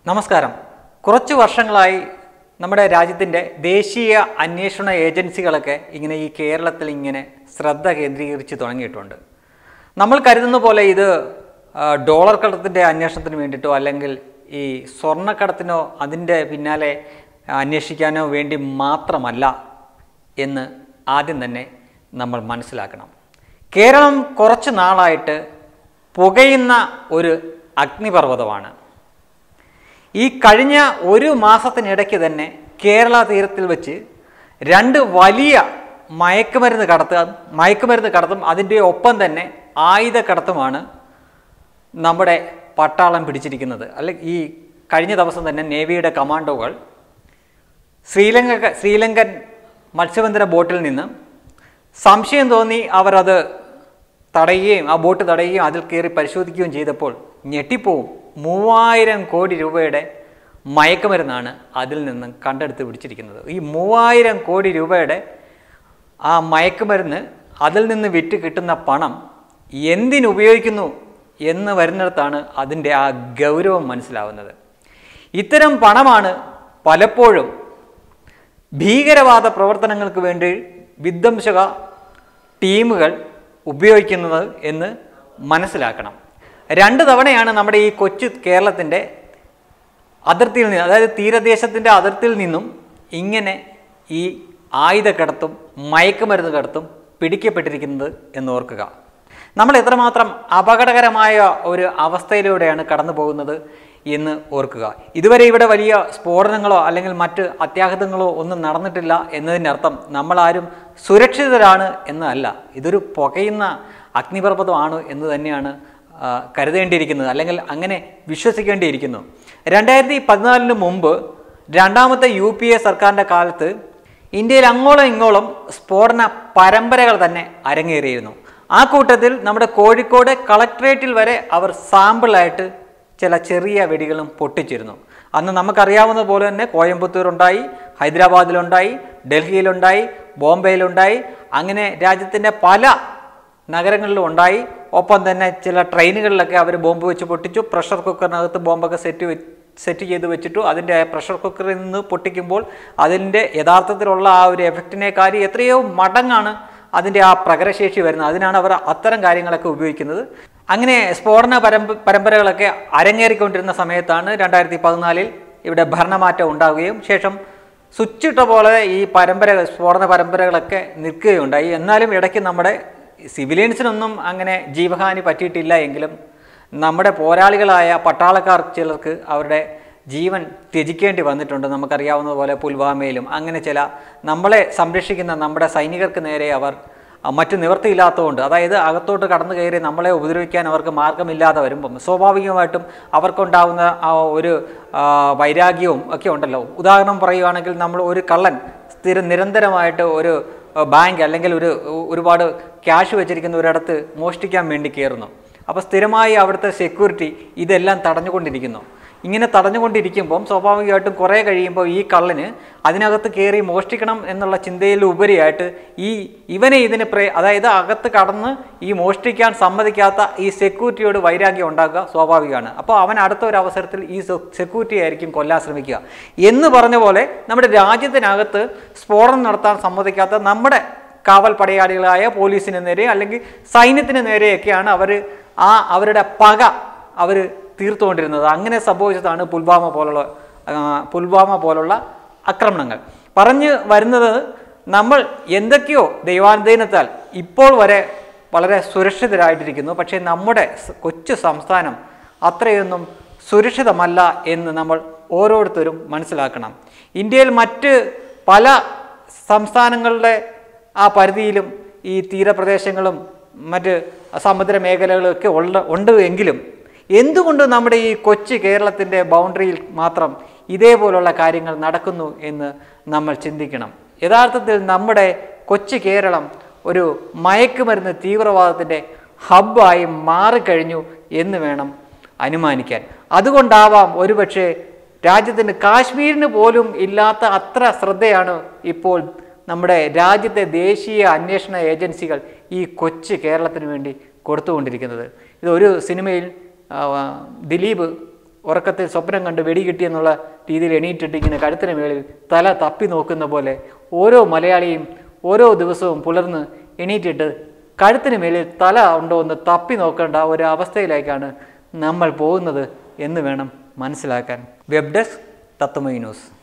നമസ്കാരം കുറച്ച് വർഷങ്ങളായി നമ്മുടെ രാജ്യത്തിൻ്റെ ദേശീയ അന്വേഷണ ഏജൻസികളൊക്കെ ഇങ്ങനെ ഈ കേരളത്തിൽ ഇങ്ങനെ ശ്രദ്ധ കേന്ദ്രീകരിച്ച് തുടങ്ങിയിട്ടുണ്ട് നമ്മൾ കരുതുന്ന പോലെ ഇത് ആ, ഡോളർ കടത്തിൻ്റെ അന്വേഷണത്തിന് വേണ്ടിയിട്ടോ അല്ലെങ്കിൽ ഈ സ്വർണ്ണക്കടത്തിനോ അതിൻ്റെ പിന്നാലെ അന്വേഷിക്കാനോ വേണ്ടി മാത്രമല്ല എന്ന് ആദ്യം തന്നെ നമ്മൾ മനസ്സിലാക്കണം കേരളം കുറച്ച് നാളായിട്ട് പുകയുന്ന ഒരു അഗ്നിപർവ്വതമാണ് ഈ കഴിഞ്ഞ ഒരു മാസത്തിനിടയ്ക്ക് തന്നെ കേരള തീരത്തിൽ വെച്ച് രണ്ട് വലിയ മയക്കുമരുന്ന് കടത്ത് മയക്കുമരുന്ന് കടത്തും അതിൻ്റെ ഒപ്പം തന്നെ ആയുധ കടത്തുമാണ് നമ്മുടെ പട്ടാളം പിടിച്ചിരിക്കുന്നത് അല്ലെ ഈ കഴിഞ്ഞ ദിവസം തന്നെ നേവിയുടെ കമാൻഡോകൾ ശ്രീലങ്ക ശ്രീലങ്കൻ മത്സ്യബന്ധന ബോട്ടിൽ നിന്ന് സംശയം തോന്നി അവരത് തടയുകയും ആ ബോട്ട് തടയുകയും അതിൽ കയറി പരിശോധിക്കുകയും ചെയ്തപ്പോൾ ഞെട്ടിപ്പോവും മൂവായിരം കോടി രൂപയുടെ മയക്കുമരുന്നാണ് അതിൽ നിന്നും കണ്ടെടുത്ത് പിടിച്ചിരിക്കുന്നത് ഈ മൂവായിരം കോടി രൂപയുടെ ആ മയക്കുമരുന്ന് അതിൽ നിന്ന് വിറ്റ് കിട്ടുന്ന പണം എന്തിനുപയോഗിക്കുന്നു എന്ന് വരുന്നിടത്താണ് അതിൻ്റെ ആ ഗൗരവം മനസ്സിലാവുന്നത് ഇത്തരം പണമാണ് പലപ്പോഴും ഭീകരവാദ പ്രവർത്തനങ്ങൾക്ക് വേണ്ടി വിധ്വംസക ടീമുകൾ ഉപയോഗിക്കുന്നത് എന്ന് മനസ്സിലാക്കണം രണ്ട് തവണയാണ് നമ്മുടെ ഈ കൊച്ചു കേരളത്തിൻ്റെ അതിർത്തിയിൽ നിന്ന് അതായത് തീരദേശത്തിൻ്റെ അതിർത്തിയിൽ നിന്നും ഇങ്ങനെ ഈ ആയുധ കടത്തും മയക്കുമരുന്ന് കടത്തും പിടിക്കപ്പെട്ടിരിക്കുന്നത് എന്ന് ഓർക്കുക നമ്മൾ എത്രമാത്രം അപകടകരമായ ഒരു അവസ്ഥയിലൂടെയാണ് കടന്നു പോകുന്നത് എന്ന് ഓർക്കുക ഇതുവരെ ഇവിടെ വലിയ സ്ഫോടനങ്ങളോ അല്ലെങ്കിൽ മറ്റ് അത്യാഘാതങ്ങളോ ഒന്നും നടന്നിട്ടില്ല എന്നതിൻ്റെ അർത്ഥം നമ്മളാരും സുരക്ഷിതരാണ് എന്നല്ല ഇതൊരു പുകയുന്ന അഗ്നിപർവ്വതമാണ് എന്ന് തന്നെയാണ് ആ, കരുതേണ്ടിയിരിക്കുന്നത് അല്ലെങ്കിൽ അങ്ങനെ വിശ്വസിക്കേണ്ടിയിരിക്കുന്നു രണ്ടായിരത്തി പതിനാലിന് മുമ്പ് രണ്ടാമത്തെ യു പി എ സർക്കാരിൻ്റെ കാലത്ത് ഇന്ത്യയിൽ അങ്ങോളം ഇങ്ങോളം സ്ഫോടന പരമ്പരകൾ തന്നെ അരങ്ങേറിയിരുന്നു ആ കൂട്ടത്തിൽ നമ്മുടെ കോഴിക്കോട് കളക്ട്രേറ്റിൽ വരെ അവർ സാമ്പിളായിട്ട് ചില ചെറിയ വെടികളും പൊട്ടിച്ചിരുന്നു അന്ന് നമുക്കറിയാവുന്ന പോലെ തന്നെ കോയമ്പത്തൂരുണ്ടായി ഹൈദരാബാദിലുണ്ടായി ഡൽഹിയിലുണ്ടായി ബോംബെയിലുണ്ടായി അങ്ങനെ രാജ്യത്തിൻ്റെ പല നഗരങ്ങളിലും ഉണ്ടായി ഒപ്പം തന്നെ ചില ട്രെയിനുകളിലൊക്കെ അവർ ബോംബ് വെച്ച് പൊട്ടിച്ചു പ്രഷർ കുക്കറിനകത്ത് ബോംബൊക്കെ സെറ്റ് വെ സെറ്റ് ചെയ്ത് വെച്ചിട്ടു അതിൻ്റെ പ്രഷർ കുക്കറിൽ നിന്ന് പൊട്ടിക്കുമ്പോൾ അതിൻ്റെ യഥാർത്ഥത്തിലുള്ള ആ ഒരു എഫക്റ്റിനേക്കാൾ എത്രയോ മടങ്ങാണ് അതിൻ്റെ ആ പ്രകരശേഷി വരുന്നത് അതിനാണ് അവർ അത്തരം കാര്യങ്ങളൊക്കെ ഉപയോഗിക്കുന്നത് അങ്ങനെ സ്ഫോടന പരമ്പ പരമ്പരകളൊക്കെ അരങ്ങേറിക്കൊണ്ടിരുന്ന സമയത്താണ് രണ്ടായിരത്തി പതിനാലിൽ ഇവിടെ ഭരണമാറ്റം ഉണ്ടാവുകയും ശേഷം സ്വിച്ചിട്ട പോലെ ഈ പരമ്പരകൾ സ്ഫോടന പരമ്പരകളൊക്കെ നിൽക്കുകയുണ്ടായി എന്നാലും ഇടയ്ക്ക് നമ്മുടെ സിവിലിയൻസിനൊന്നും അങ്ങനെ ജീവഹാനി പറ്റിയിട്ടില്ല എങ്കിലും നമ്മുടെ പോരാളികളായ പട്ടാളക്കാർ ചിലർക്ക് അവരുടെ ജീവൻ ത്യജിക്കേണ്ടി വന്നിട്ടുണ്ട് നമുക്കറിയാവുന്ന പോലെ പുൽവാമയിലും അങ്ങനെ ചില നമ്മളെ സംരക്ഷിക്കുന്ന നമ്മുടെ സൈനികർക്ക് നേരെ അവർ ആ, മറ്റു നിവൃത്തിയില്ലാത്തതുകൊണ്ട് അതായത് അകത്തോട്ട് കടന്നു കയറി നമ്മളെ ഉപദ്രവിക്കാൻ അവർക്ക് മാർഗമില്ലാതെ വരുമ്പം സ്വാഭാവികമായിട്ടും അവർക്കുണ്ടാവുന്ന ആ ഒരു ആ, വൈരാഗ്യവും ഒക്കെ ഉണ്ടല്ലോ ഉദാഹരണം പറയുകയാണെങ്കിൽ നമ്മൾ ഒരു കള്ളൻ സ്ഥിരം നിരന്തരമായിട്ട് ഒരു ആ, ബാങ്ക് അല്ലെങ്കിൽ ഒരു ഒരുപാട് ക്യാഷ് വെച്ചിരിക്കുന്ന ഒരിടത്ത് മോഷ്ടിക്കാൻ വേണ്ടി കയറുന്നു അപ്പോൾ സ്ഥിരമായി അവിടുത്തെ സെക്യൂരിറ്റി ഇതെല്ലാം തടഞ്ഞുകൊണ്ടിരിക്കുന്നു ഇങ്ങനെ തടഞ്ഞുകൊണ്ടിരിക്കുമ്പം സ്വാഭാവികമായിട്ടും കുറേ കഴിയുമ്പോൾ ഈ കള്ളന് അതിനകത്ത് കയറി മോഷ്ടിക്കണം എന്നുള്ള ചിന്തയിൽ ഉപരിയായിട്ട് ഈ ഇവനെ ഇതിന് പ്രേ അതായത് അകത്ത് കടന്ന് ഈ മോഷ്ടിക്കാൻ സമ്മതിക്കാത്ത ഈ സെക്യൂരിറ്റിയോട് വൈരാഗ്യം ഉണ്ടാക്കുക സ്വാഭാവികമാണ് അപ്പോൾ അവൻ അടുത്ത ഒരു അവസരത്തിൽ ഈ സെക്യൂരിറ്റി ആയിരിക്കും കൊല്ലാൻ ശ്രമിക്കുക എന്ന് പറഞ്ഞ പോലെ നമ്മുടെ രാജ്യത്തിനകത്ത് സ്ഫോടനം നടത്താൻ സമ്മതിക്കാത്ത നമ്മുടെ കാവൽ പടയാളികളായ പോലീസിന് നേരെ അല്ലെങ്കിൽ സൈന്യത്തിന് നേരെയൊക്കെയാണ് അവർ ആ അവരുടെ പക അവർ തീർത്തുകൊണ്ടിരുന്നത് അങ്ങനെ സംഭവിച്ചതാണ് പുൽവാമ പോലുള്ള ആ, പുൽവാമ പോലുള്ള ആക്രമണങ്ങൾ പറഞ്ഞു വരുന്നത് നമ്മൾ എന്തൊക്കെയോ ദൈവാനുദൈനത്താൽ ഇപ്പോൾ വരെ വളരെ സുരക്ഷിതരായിട്ടിരിക്കുന്നു പക്ഷേ നമ്മുടെ സ് കൊച്ചു സംസ്ഥാനം അത്രയൊന്നും സുരക്ഷിതമല്ല എന്ന് നമ്മൾ ഓരോരുത്തരും മനസ്സിലാക്കണം ഇന്ത്യയിൽ മറ്റ് പല സംസ്ഥാനങ്ങളുടെ ആ പരിധിയിലും ഈ തീരപ്രദേശങ്ങളും മറ്റ് സമുദ്ര മേഖലകളൊക്കെ ഉള്ള ഉണ്ട് എങ്കിലും എന്തുകൊണ്ട് നമ്മുടെ ഈ കൊച്ചു കേരളത്തിൻ്റെ ബൗണ്ടറിയിൽ മാത്രം ഇതേപോലുള്ള കാര്യങ്ങൾ നടക്കുന്നു എന്ന് നമ്മൾ ചിന്തിക്കണം യഥാർത്ഥത്തിൽ നമ്മുടെ കൊച്ചു കേരളം ഒരു മയക്കുമരുന്ന് തീവ്രവാദത്തിൻ്റെ ഹബ്ബായി മാറിക്കഴിഞ്ഞു എന്ന് വേണം അനുമാനിക്കാൻ അതുകൊണ്ടാവാം ഒരുപക്ഷെ രാജ്യത്തിന് കാശ്മീരിന് പോലും ഇല്ലാത്ത അത്ര ശ്രദ്ധയാണ് ഇപ്പോൾ നമ്മുടെ രാജ്യത്തെ ദേശീയ അന്വേഷണ ഏജൻസികൾ ഈ കൊച്ചു കേരളത്തിന് വേണ്ടി കൊടുത്തുകൊണ്ടിരിക്കുന്നത് ഇത് ഒരു സിനിമയിൽ ആ, ദിലീപ് ഉറക്കത്തിൽ സ്വപ്നം കണ്ട് വെടി കിട്ടിയെന്നുള്ള രീതിയിൽ എണീറ്റിട്ട് ഇങ്ങനെ കഴുത്തിന് മേളിൽ തല തപ്പി നോക്കുന്ന പോലെ ഓരോ മലയാളിയും ഓരോ ദിവസവും പുലർന്ന് എണീറ്റിട്ട് കഴുത്തിന് മേളിൽ തല ഉണ്ടോ എന്ന് തപ്പി നോക്കേണ്ട ഒരു അവസ്ഥയിലേക്കാണ് നമ്മൾ പോകുന്നത് എന്ന് വേണം മനസ്സിലാക്കാൻ വെബ് ഡെസ്ക് തത്വമൈ ന്യൂസ്